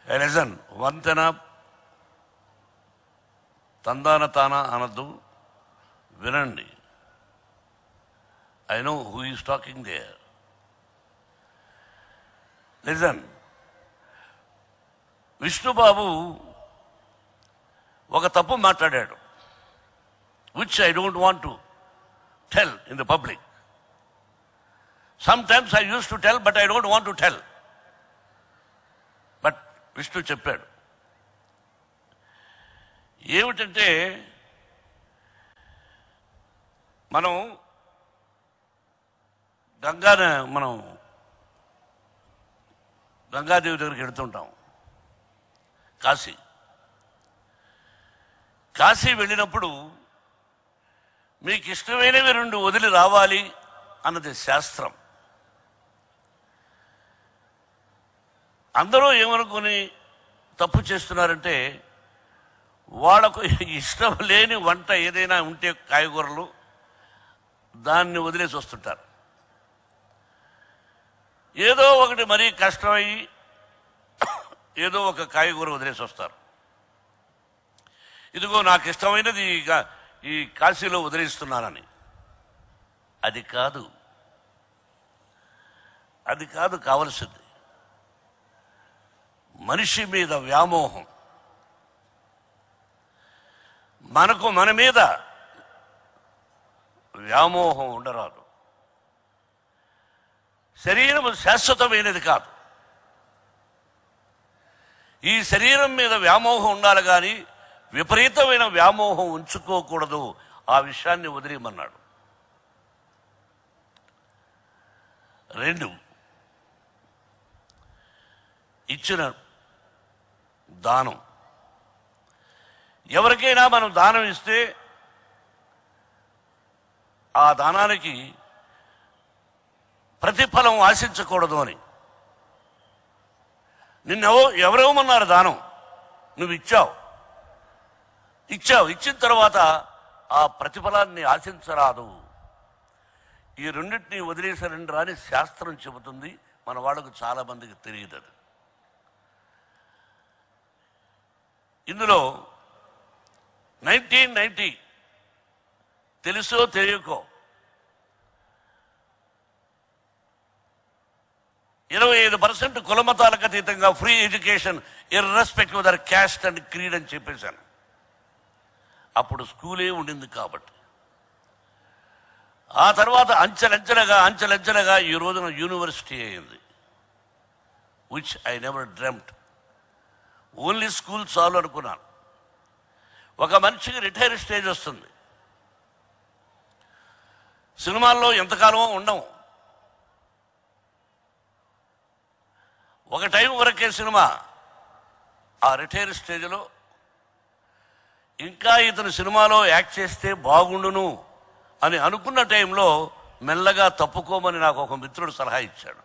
Legion వంతెన తందాన తాన అనద్దు వినండి I know who is talking there listen Vishnubabu ఒక తప్పు మాట్లాడాడు which I don't want to tell in the public some times I use to tell but I don't want to tell but Vishnu చెప్పాడు ఏమిటంటే మనం గంగాన మనం గంగాదేవి దగ్గరికి వెళుతుంటాం కాశీ కాశీ వెళ్ళినప్పుడు మీకు ఇష్టమైనవి రెండు వదిలి రావాలి అన్నది శాస్త్రం అందరూ ఏమనుకొని తప్పు చేస్తున్నారంటే వాళ్ళకు ఇష్టం లేని వంట ఏదైనా ఉంటే కాయగూరలు దాన్ని వదిలేసి వస్తుంటారు ఏదో ఒకటి మరీ కష్టమయ్యి ఏదో ఒక కాయగూర వదిలేసి వస్తారు ఇదిగో నాకు ఇష్టమైనది ఈ గా- ఈ కాశీలో వదిలేస్తున్నానని అది కాదు అది కాదు కావలసింది మనిషి మీద వ్యామోహం మనకు మన మీద వ్యామోహం ఉండరాదు శరీరం శాశ్వతమైనది కాదు ఈ శరీరం మీద వ్యామోహం ఉండాలి కానీ విపరీతమైన వ్యామోహం ఉంచుకోకూడదు ఆ విషయాన్ని వదిలేయమన్నాడు రెండు ఇచ్చిన దానం ఎవరికైనా మనం దానం ఇస్తే ఆ దానానికి ప్రతిఫలం ఆశించకూడదు అని నిన్నెవో ఎవరేమన్నారు దానం నువ్వు ఇచ్చావు ఇచ్చావు ఇచ్చిన తర్వాత ఆ ప్రతిఫలాన్ని ఆశించరాదు ఈ రెండింటిని వదిలేసారండి రాని శాస్త్రం చెబుతుంది మన వాళ్ళకు చాలా మందికి తెలియదు అది ఇందులో నైన్టీన్ నైన్టీ తెలుసో తెలియకో ఇరవై ఐదు పర్సెంట్ కులమతాలకు అతీతంగా free education irrespective their caste and creed అని చెప్పేశాను అప్పుడు స్కూలే ఉండింది కాబట్టి ఆ తర్వాత అంచెలంచెలుగా అంచెలంచెలుగా ఈ రోజున యూనివర్సిటీ అయింది which I never dreamt only school చాలు అనుకున్నాను ఒక మనిషికి రిటైర్ స్టేజ్ వస్తుంది సినిమాల్లో ఎంతకాలమో ఉండము ఒక టైం వరకే సినిమా ఆ రిటైర్ స్టేజ్లో ఇంకా ఇతను సినిమాలో యాక్ట్ చేస్తే బాగుండును అని అనుకున్న టైంలో మెల్లగా తప్పుకోమని నాకు ఒక మిత్రుడు సలహా ఇచ్చాడు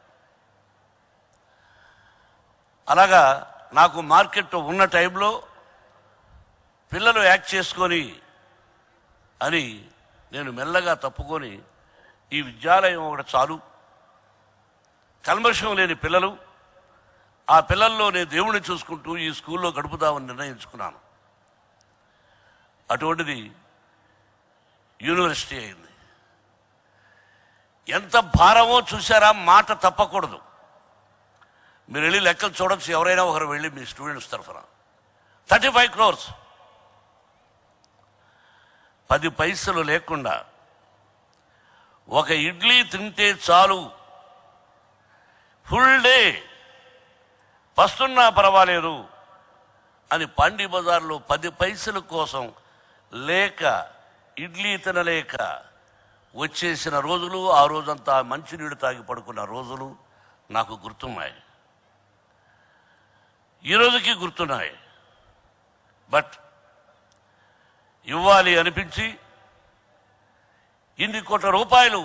అలాగా నాకు మార్కెట్ ఉన్న టైంలో పిల్లలు యాక్ట్ చేసుకొని అని నేను మెల్లగా తప్పుకొని ఈ విద్యాలయం ఒకటి చాలు కల్మషం లేని పిల్లలు ఆ పిల్లల్లో నేను దేవుణ్ణి చూసుకుంటూ ఈ స్కూల్లో గడుపుదామని నిర్ణయించుకున్నాను అటువంటిది యూనివర్సిటీ అయింది ఎంత భారమో చూసారా మాట తప్పకూడదు మీరు వెళ్ళి లెక్కలు చూడొచ్చు ఎవరైనా ఒకరు వెళ్ళి మీ స్టూడెంట్స్ తరఫున థర్టీ ఫైవ్ క్రోర్స్ పది పైసలు లేకుండా ఒక ఇడ్లీ తింటే చాలు ఫుల్ డే పస్తున్నా పర్వాలేదు అని పాండి బజార్లో పది పైసల కోసం లేక ఇడ్లీ తినలేక వచ్చేసిన రోజులు ఆ రోజంతా మంచినీళ్ళు తాగి పడుకున్న రోజులు నాకు గుర్తున్నాయి ఈ రోజుకి గుర్తున్నాయి బట్ ఇవ్వాలి అనిపించి ఇన్ని కోట్ల రూపాయలు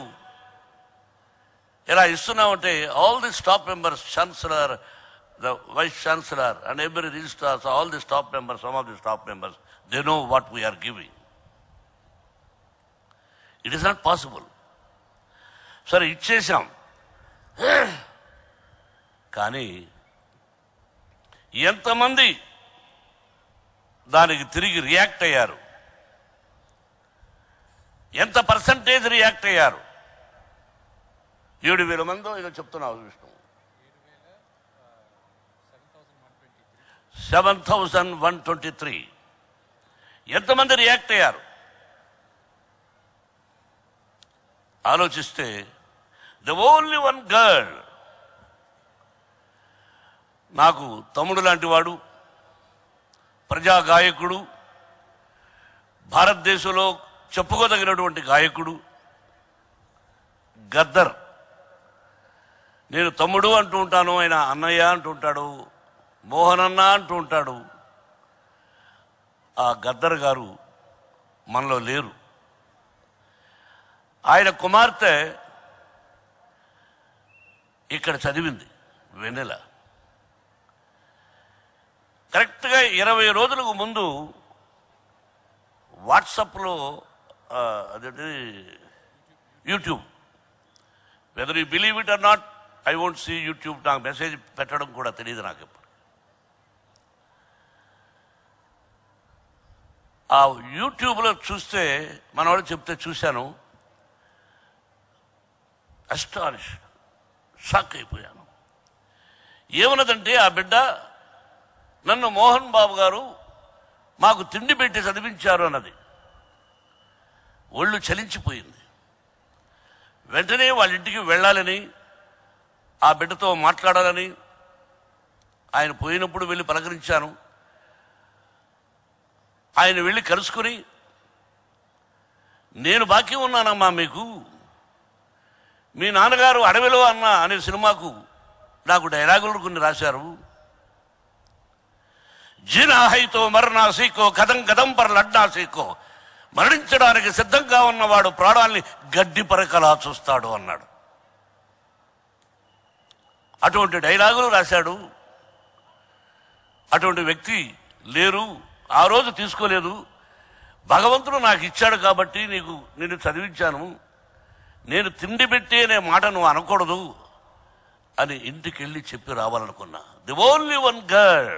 ఇలా ఇస్తున్నామంటే all the staff members chancellor the vice chancellor and every registrars all the staff members some of the staff members they know what we're giving it is not possible సరే ఇచ్చేసాం కానీ ఎంతమంది దానికి తిరిగి రియాక్ట్ అయ్యారు ఎంత పర్సంటేజ్ రియాక్ట్ అయ్యారు ఏడు వేల మందో ఏదో చెప్తున్నావు Vishnu seven thousand one twenty three ఎంతమంది రియాక్ట్ అయ్యారు ఆలోచిస్తే ద ఓన్లీ వన్ గర్ల్ నాకు తమ్ముడు లాంటి వాడు ప్రజా గాయకుడు భారతదేశంలో చెప్పుకోదగినటువంటి గాయకుడు గద్దర్ నేను తమ్ముడు అంటూ ఉంటాను ఆయన అన్నయ్య అంటూ ఉంటాడు మోహనన్న అంటూ ఉంటాడు ఆ గద్దర్ గారు మనలో లేరు ఆయన కుమార్తె ఇక్కడ చదివింది వెన్నెల కరెక్ట్గా ఇరవై రోజులకు ముందు వాట్సాప్లో ఆ, అదేంటి YouTube whether you believe it or not I won't see YouTube నాకు మెసేజ్ పెట్టడం కూడా తెలియదు నాకు ఇప్పుడు ఆ యూట్యూబ్లో చూస్తే మనవాడు చెప్తే చూశాను అస్టానిష్ షాక్ అయిపోయాను ఏమన్నదంటే ఆ బిడ్డ నన్ను మోహన్ బాబు గారు మాకు తిండి పెట్టి చదివించారు అన్నది ఒళ్ళు చలించిపోయింది వెంటనే వాళ్ళ ఇంటికి వెళ్ళాలని ఆ బిడ్డతో మాట్లాడాలని ఆయన పోయినప్పుడు వెళ్ళి పలకరించాను ఆయన వెళ్ళి కలుసుకుని నేను బాకీ ఉన్నానమ్మా మీకు మీ నాన్నగారు అడవిలో అన్న అనే సినిమాకు నాకు డైలాగులు కొన్ని రాశారు జినాహైతో మరణా సీకో కథం కథం పర లడ్డా సీకో మరణించడానికి సిద్ధంగా ఉన్నవాడు ప్రాణాల్ని గడ్డి పరకలా చూస్తాడు అన్నాడు అటువంటి డైలాగులు రాశాడు అటువంటి వ్యక్తి లేరు ఆ రోజు తీసుకోలేదు భగవంతుడు నాకు ఇచ్చాడు కాబట్టి నీకు నేను చదివించాను నేను తిండి పెట్టి అనే మాట నువ్వు అనకూడదు అని ఇంటికి వెళ్ళి చెప్పి రావాలనుకున్నా the only one girl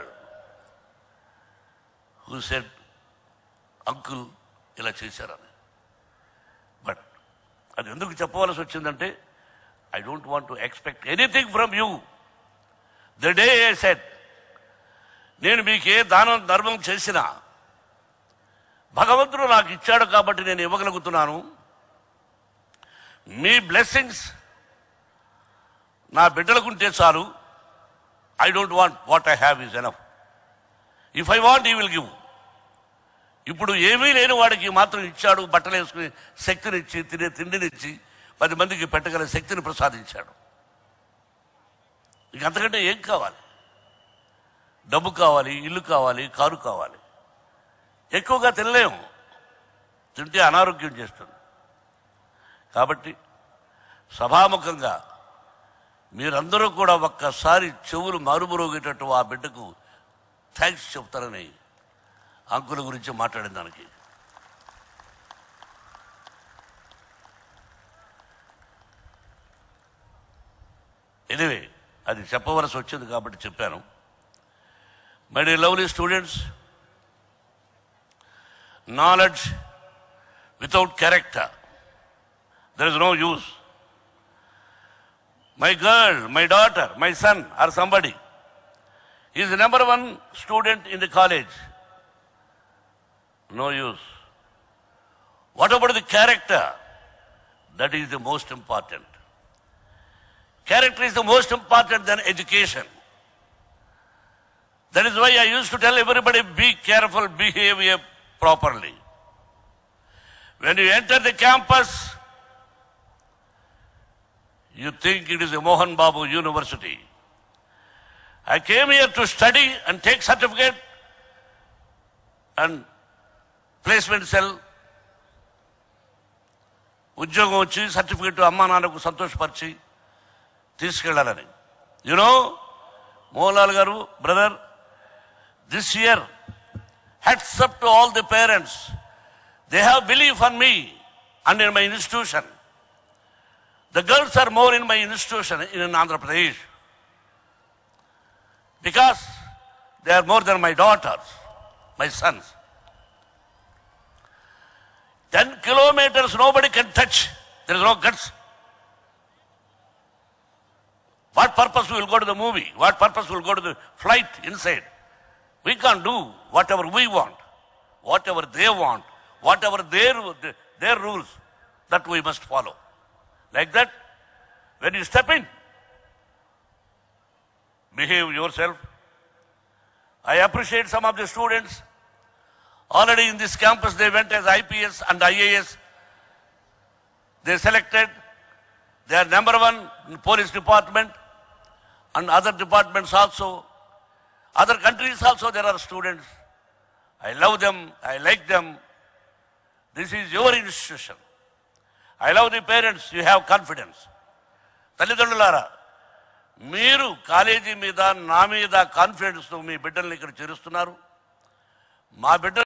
who said uncle ఇలా చేశారని బట్ అది ఎందుకు చెప్పవలసి వచ్చిందంటే I don't want to expect anything from you the day a set నేను మీకు ఏ దానం ధర్మం చేసినా భగవంతుడు నాకు ఇచ్చాడు కాబట్టి నేను ఇవ్వగలుగుతున్నాను మీ బ్లెస్సింగ్స్ నా బిడ్డలకుంటే చాలు I don't want what I have is enough if I want he will give ఇప్పుడు ఏమీ లేని వాడికి మాత్రం ఇచ్చాడు బట్టలు వేసుకుని శక్తినిచ్చి తినే తిండినిచ్చి పది మందికి పెట్టగల శక్తిని ప్రసాదించాడు ఇంక అంతకంటే ఏం కావాలి డబ్బు కావాలి ఇల్లు కావాలి కారు కావాలి ఎక్కువగా తినలేము తింటే అనారోగ్యం చేస్తుంది కాబట్టి సభాముఖంగా మీరందరూ కూడా ఒక్కసారి చెవులు మారుమరోగేటట్టు ఆ బిడ్డకు థ్యాంక్స్ చెప్తారని అంకుల గురించి మాట్లాడిన దానికి ఎనివే అది చెప్పవలసి వచ్చింది కాబట్టి చెప్పాను my dear lovely students knowledge without character there is no use my girl my daughter my son or somebody is number one student in the college no use. What about the character? That is the most important. Character is the most important than education. That is why I used to tell everybody be careful, behave properly. When you enter the campus, you think it is a Mohan Babu University. I came here to study and take certificate and placement cell ఉద్యోగం వచ్చి certificate అమ్మా నాన్నకు సంతోషపరిచి తీసుకెళ్లాలని you know Mohanlal garu brother this year heads up to all the parents they have believe on me and in my institution the girls are more in my institution in Andhra Pradesh because they are more than my daughters my sons ten kilometres nobody can touch there is no guts what purpose will go to the movie what purpose will go to the flight inside we can do what ever we want whatever they want whatever there there rules that we must follow like that when you step in behave yourself. I appreciate some of the students. Already in this campus, they went as IPS and IAS. They selected. They are number one in police department and other departments also. Other countries also, there are students. I love them. I like them. This is your institution. I love the parents. You have confidence. తల్లిదండ్రులారా మీరు college మీద నా మీద కాన్ఫిడెన్స్తో మీ బిడ్డల్ని ఇక్కడ చేరుస్తున్నారు మా బిడ్డ